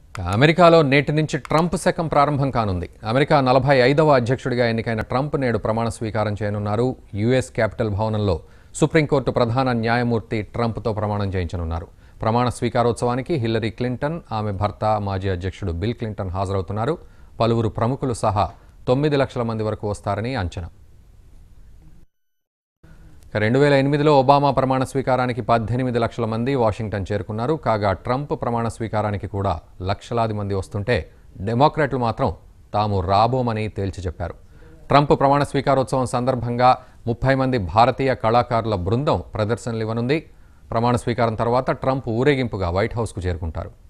అమెరికాలో నేటి నుంచి ట్రంప్ శకం ప్రారంభం కానుంది అమెరికా నలభై ఐదవ అధ్యక్షుడిగా ఎన్నికైన ట్రంప్ నేడు ప్రమాణ స్వీకారం చేయనున్నారు యుఎస్ క్యాపిటల్ భవనంలో సుప్రీంకోర్టు ప్రధాన న్యాయమూర్తి ట్రంప్తో ప్రమాణం చేయించనున్నారు ప్రమాణ స్వీకారోత్సవానికి హిల్లరీ క్లింటన్ ఆమె భర్త మాజీ అధ్యక్షుడు బిల్ క్లింటన్ హాజరవుతున్నారు పలువురు ప్రముఖులు సహా తొమ్మిది లక్షల మంది వరకు వస్తారని అంచనా రెండు వేల ఎనిమిదిలో ఒబామా ప్రమాణ స్వీకారానికి పద్దెనిమిది లక్షల మంది వాషింగ్టన్ చేరుకున్నారు కాగా ట్రంప్ ప్రమాణ స్వీకారానికి కూడా లక్షలాది మంది వస్తుంటే డెమోక్రాట్లు మాత్రం తాము రాబోమని తేల్చి చెప్పారు ట్రంప్ ప్రమాణ స్వీకారోత్సవం సందర్భంగా ముప్పై మంది భారతీయ కళాకారుల బృందం ప్రదర్శనలు ఇవ్వనుంది ప్రమాణ స్వీకారం తర్వాత ట్రంప్ ఊరేగింపుగా వైట్ హౌస్కు చేరుకుంటారు